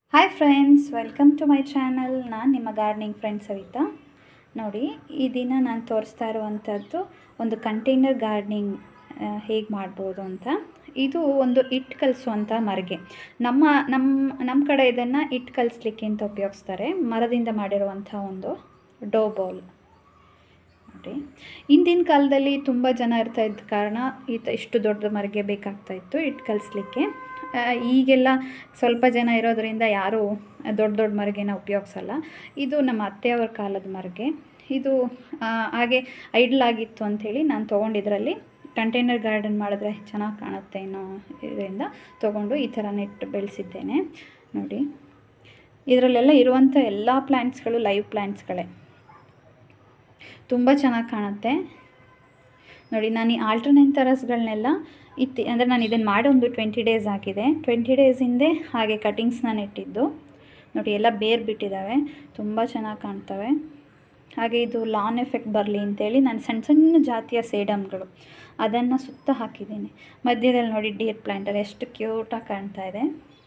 hi friends welcome to my channel ನಾನು ನಿಮ್ಮ gardening friend Savita ನೋಡಿ ಈ ದಿನ ನಾನು ತೋರಿಸ್ತಾ ಇರುವಂಥದ್ದು ಒಂದು ಕಂಟೈನರ್ ಗಾರ್ಡನಿಂಗ್ ಹೇಗೆ ಮಾಡ್ಬೋದು ಅಂತ ಇದು ಒಂದು ಇಟ್ಟು ಕಲಿಸುವಂಥ ಮರಿಗೆ ನಮ್ಮ ನಮ್ಮ ನಮ್ಮ ಕಡೆ ಇದನ್ನು ಇಟ್ಟು ಕಲಿಸ್ಲಿಕ್ಕೆ ಅಂತ ಉಪಯೋಗಿಸ್ತಾರೆ ಮರದಿಂದ ಮಾಡಿರುವಂಥ ಒಂದು ಡೋ ಬೌಲ್ ನೋಡಿ ಹಿಂದಿನ ಕಾಲದಲ್ಲಿ ತುಂಬ ಜನ ಇರ್ತಾ ಇದ್ದ ಕಾರಣ ಈತ ಇಷ್ಟು ದೊಡ್ಡ ಮರಿಗೆ ಬೇಕಾಗ್ತಾ ಇತ್ತು ಇಟ್ಟು ಕಲಿಸ್ಲಿಕ್ಕೆ ಆ, ಈಗೆಲ್ಲ ಸ್ವಲ್ಪ ಜನ ಇರೋದರಿಂದ ಯಾರೂ ದೊಡ್ಡ ದೊಡ್ಡ ಮರಿಗೆನ ಉಪಯೋಗಿಸಲ್ಲ ಇದು ನಮ್ಮ ಅತ್ತೆಯವ್ರ ಕಾಲದ ಮರಿಗೆ ಇದು ಆ, ಹಾಗೆ ಐಡಲ್ ಆಗಿತ್ತು ಅಂಥೇಳಿ ನಾನು ತೊಗೊಂಡಿದ್ರಲ್ಲಿ ಕಂಟೈನರ್ ಗಾರ್ಡನ್ ಮಾಡಿದ್ರೆ ಚೆನ್ನಾಗಿ ಕಾಣುತ್ತೆ ಅನ್ನೋ ಇದರಿಂದ ತೊಗೊಂಡು ಈ ಥರ ನೆಟ್ಟು ಬೆಳೆಸಿದ್ದೇನೆ ನೋಡಿ ಇದರಲ್ಲೆಲ್ಲ ಇರುವಂಥ ಎಲ್ಲ ಪ್ಲ್ಯಾಂಟ್ಸ್ಗಳು ಲೈವ್ ಪ್ಲ್ಯಾಂಟ್ಸ್ಗಳೇ ತುಂಬ ಚೆನ್ನಾಗಿ ಕಾಣುತ್ತೆ ನೋಡಿ ನಾನು ಈ ಆಲ್ಟರ್ನೇಟರಸ್ಗಳನ್ನೆಲ್ಲ ಇತ್ತಿ ಅಂದರೆ ನಾನು ಇದನ್ನು ಮಾಡಿ ಒಂದು ಟ್ವೆಂಟಿ ಡೇಸ್ ಆಗಿದೆ ಟ್ವೆಂಟಿ ಡೇಸ್ ಹಿಂದೆ ಹಾಗೆ ಕಟಿಂಗ್ಸ್ನ ನೆಟ್ಟಿದ್ದು ನೋಡಿ ಎಲ್ಲ ಬೇರು ಬಿಟ್ಟಿದ್ದಾವೆ ತುಂಬ ಚೆನ್ನಾಗಿ ಕಾಣ್ತವೆ ಹಾಗೆ ಇದು ಲಾನ್ ಎಫೆಕ್ಟ್ ಬರಲಿ ಅಂತೇಳಿ ನಾನು ಸಣ್ಣ ಸಣ್ಣ ಜಾತಿಯ ಸೇಡಮ್ಗಳು ಅದನ್ನು ಸುತ್ತ ಹಾಕಿದ್ದೀನಿ ಮಧ್ಯದಲ್ಲಿ ನೋಡಿ ಡಿಯರ್ ಪ್ಲ್ಯಾಂಟರ್ ಎಷ್ಟು ಕ್ಯೂಟಾಗಿ ಕಾಣ್ತಾ ಇದೆ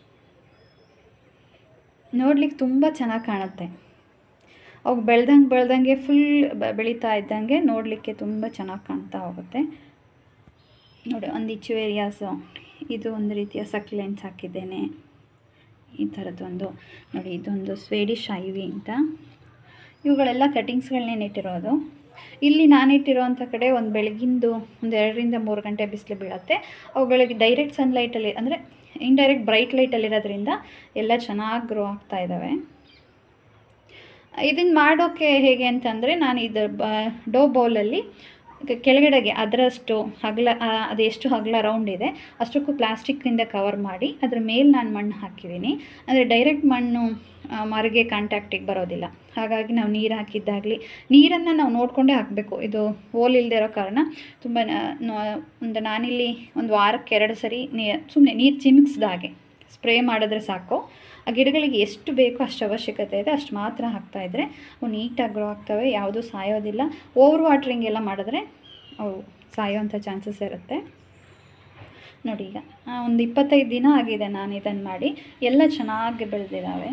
ನೋಡ್ಲಿಕ್ಕೆ ತುಂಬ ಚೆನ್ನಾಗಿ ಕಾಣುತ್ತೆ ಅವು ಬೆಳ್ದಂಗೆ ಬೆಳ್ದಂಗೆ ಫುಲ್ ಬೆಳೀತಾ ಇದ್ದಂಗೆ ನೋಡಲಿಕ್ಕೆ ತುಂಬ ಚೆನ್ನಾಗಿ ಕಾಣ್ತಾ ಹೋಗುತ್ತೆ ನೋಡಿ ಒಂದು ಇಚುವೇರಿಯಾಸು ಇದು ಒಂದು ರೀತಿಯ ಸಕ್ಲೆನ್ಸ್ ಹಾಕಿದ್ದೇನೆ ಈ ಥರದ್ದೊಂದು ನೋಡಿ ಇದೊಂದು ಸ್ವೇಡಿಶ್ ಐವಿ ಅಂತ ಇವುಗಳೆಲ್ಲ ಕಟಿಂಗ್ಸ್ಗಳನ್ನೇ ನೆಟ್ಟಿರೋದು ಇಲ್ಲಿ ನಾನಿಟ್ಟಿರೋವಂಥ ಕಡೆ ಒಂದು ಬೆಳಗಿಂದು ಒಂದು ಎರಡರಿಂದ ಮೂರು ಗಂಟೆ ಬಿಸಿಲು ಬೀಳುತ್ತೆ ಅವುಗಳಿಗೆ ಡೈರೆಕ್ಟ್ ಸನ್ಲೈಟಲ್ಲಿ ಅಂದರೆ ಇಂಡೈರೆಕ್ಟ್ ಬ್ರೈಟ್ ಲೈಟಲ್ಲಿರೋದ್ರಿಂದ ಎಲ್ಲ ಚೆನ್ನಾಗಿ ಗ್ರೋ ಆಗ್ತಾ ಇದ್ದಾವೆ ಇದನ್ನು ಮಾಡೋಕ್ಕೆ ಹೇಗೆ ಅಂತಂದರೆ ನಾನು ಇದು ಬ ಡೋ ಬೌಲಲ್ಲಿ ಕೆಳಗಡೆಗೆ ಅದರಷ್ಟು ಅಗಲ ಆ, ಅದು ಎಷ್ಟು ಅಗಲ ರೌಂಡ್ ಇದೆ ಅಷ್ಟಕ್ಕೂ ಪ್ಲಾಸ್ಟಿಕ್ಕಿಂದ ಕವರ್ ಮಾಡಿ ಅದ್ರ ಮೇಲೆ ನಾನು ಮಣ್ಣು ಹಾಕಿದ್ದೀನಿ ಅಂದರೆ ಡೈರೆಕ್ಟ್ ಮಣ್ಣು ಆ, ಮರಿಗೆ ಕಾಂಟ್ಯಾಕ್ಟಿಗೆ ಬರೋದಿಲ್ಲ ಹಾಗಾಗಿ ನಾವು ನೀರು ಹಾಕಿದ್ದಾಗಲಿ ನೀರನ್ನು ನಾವು ನೋಡಿಕೊಂಡೇ ಹಾಕಬೇಕು ಇದು ಓಲ್ ಇಲ್ಲದೆ ಇರೋ ಕಾರಣ ತುಂಬ ನ- ನ- ಒಂದು ನಾನಿಲ್ಲಿ ಒಂದು ವಾರಕ್ಕೆ ಎರಡು ಸರಿ ನೀ ಸುಮ್ಮನೆ ನೀರು ಚಿಮಿಕ್ಸ್ದ ಹಾಗೆ ಸ್ಪ್ರೇ ಮಾಡಿದ್ರೆ ಸಾಕು ಆ ಗಿಡಗಳಿಗೆ ಎಷ್ಟು ಬೇಕೋ ಅಷ್ಟು ಅವಶ್ಯಕತೆ ಇದೆ ಅಷ್ಟು ಮಾತ್ರ ಹಾಕ್ತಾಯಿದ್ರೆ ಅವು ನೀಟಾಗಿ ಗ್ರೋ ಆಗ್ತವೆ ಯಾವುದೂ ಸಾಯೋದಿಲ್ಲ ಓವರ್ ವಾಟ್ರಿಂಗ್ ಎಲ್ಲ ಮಾಡಿದ್ರೆ ಅವು ಸಾಯೋವಂಥ ಚಾನ್ಸಸ್ ಇರುತ್ತೆ ನೋಡಿ ಈಗ ಆ, ಒಂದು ಇಪ್ಪತ್ತೈದು ದಿನ ಆಗಿದೆ ನಾನು ಇದನ್ನು ಮಾಡಿ ಎಲ್ಲ ಚೆನ್ನಾಗಿ ಬೆಳೆದಿದ್ದಾವೆ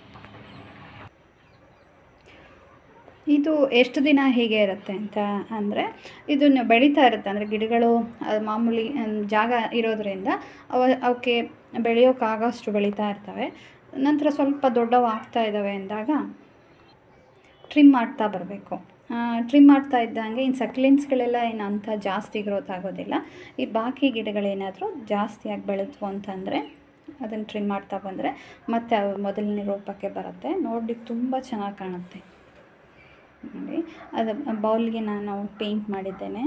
ಇದು ಎಷ್ಟು ದಿನ ಹೀಗೆ ಇರುತ್ತೆ ಅಂತ ಅಂದರೆ ಇದನ್ನು ಬೆಳೀತಾ ಇರುತ್ತೆ ಅಂದರೆ ಗಿಡಗಳು ಅದು ಮಾಮೂಲಿ ಮ್, ಜಾಗ ಇರೋದ್ರಿಂದ ಅವ ಅವಕ್ಕೆ ಬೆಳೆಯೋಕ್ಕಾಗೋಷ್ಟು ಬೆಳೀತಾ ಇರ್ತವೆ ನಂತರ ಸ್ವಲ್ಪ ದೊಡ್ಡವು ಆಗ್ತಾ ಇದ್ದಾವೆ ಅಂದಾಗ ಟ್ರಿಮ್ ಮಾಡ್ತಾ ಬರಬೇಕು ಟ್ರಿಮ್ ಮಾಡ್ತಾ ಇದ್ದಂಗೆ ಇನ್ನು ಸಕ್ಲೆನ್ಸ್ಗಳೆಲ್ಲ ಏನು ಅಂಥ ಜಾಸ್ತಿ ಗ್ರೋತ್ ಆಗೋದಿಲ್ಲ ಈ ಬಾಕಿ ಗಿಡಗಳೇನಾದರೂ ಜಾಸ್ತಿಯಾಗಿ ಬೆಳೆದ್ವು ಅಂತಂದರೆ ಅದನ್ನು ಟ್ರಿಮ್ ಮಾಡ್ತಾ ಬಂದರೆ ಮತ್ತೆ ಅವು ಮೊದಲನೇ ರೂಪಕ್ಕೆ ಬರುತ್ತೆ ನೋಡ್ಲಿಕ್ಕೆ ತುಂಬ ಚೆನ್ನಾಗಿ ಕಾಣುತ್ತೆ ನೋಡಿ ಅದು ಬೌಲ್ಗೆ ನಾನು ಪೇಂಟ್ ಮಾಡಿದ್ದೇನೆ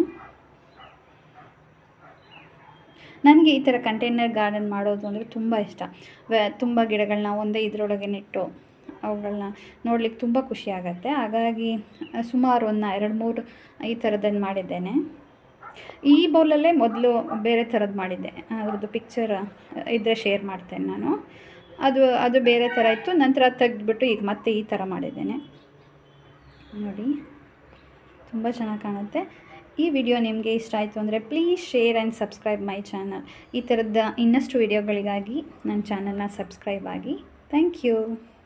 ನನಗೆ ಈ ಥರ ಕಂಟೈನರ್ ಗಾರ್ಡನ್ ಮಾಡೋದು ಅಂದರೆ ತುಂಬ ಇಷ್ಟ ವ- ತುಂಬ ಗಿಡಗಳನ್ನ ಒಂದೇ ಇದರೊಳಗೆ ನೆಟ್ಟು ಅವುಗಳನ್ನ ನೋಡ್ಲಿಕ್ಕೆ ತುಂಬ ಖುಷಿ ಆಗುತ್ತೆ ಹಾಗಾಗಿ ಆ, ಸುಮಾರು ಒಂದು ಎರಡು ಮೂರು ಈ ಥರದ್ದನ್ನು ಮಾಡಿದ್ದೇನೆ ಈ ಬೌಲಲ್ಲೇ ಮೊದಲು ಬೇರೆ ಥರದ್ದು ಮಾಡಿದ್ದೆ ಅದ್ರದ್ದು ಪಿಕ್ಚರ್ ಇದ್ದರೆ ಶೇರ್ ಮಾಡ್ತೇನೆ ನಾನು ಅದು ಅದು ಬೇರೆ ಥರ ಇತ್ತು ನಂತರ ಅದು ತೆಗೆದ್ಬಿಟ್ಟು ಈಗ ಮತ್ತೆ ಈ ಥರ ಮಾಡಿದ್ದೇನೆ ನೋಡಿ ತುಂಬ ಚೆನ್ನಾಗಿ ಕಾಣುತ್ತೆ ಈ ವಿಡಿಯೋ ನಿಮಗೆ ಇಷ್ಟ ಆಯಿತು ಅಂದರೆ please share and subscribe my channel ಈ ಥರದ ಇನ್ನಷ್ಟು ವಿಡಿಯೋಗಳಿಗಾಗಿ ನನ್ನ ಚಾನಲ್ನ ಸಬ್ಸ್ಕ್ರೈಬ್ ಆಗಿ ಥ್ಯಾಂಕ್ ಯು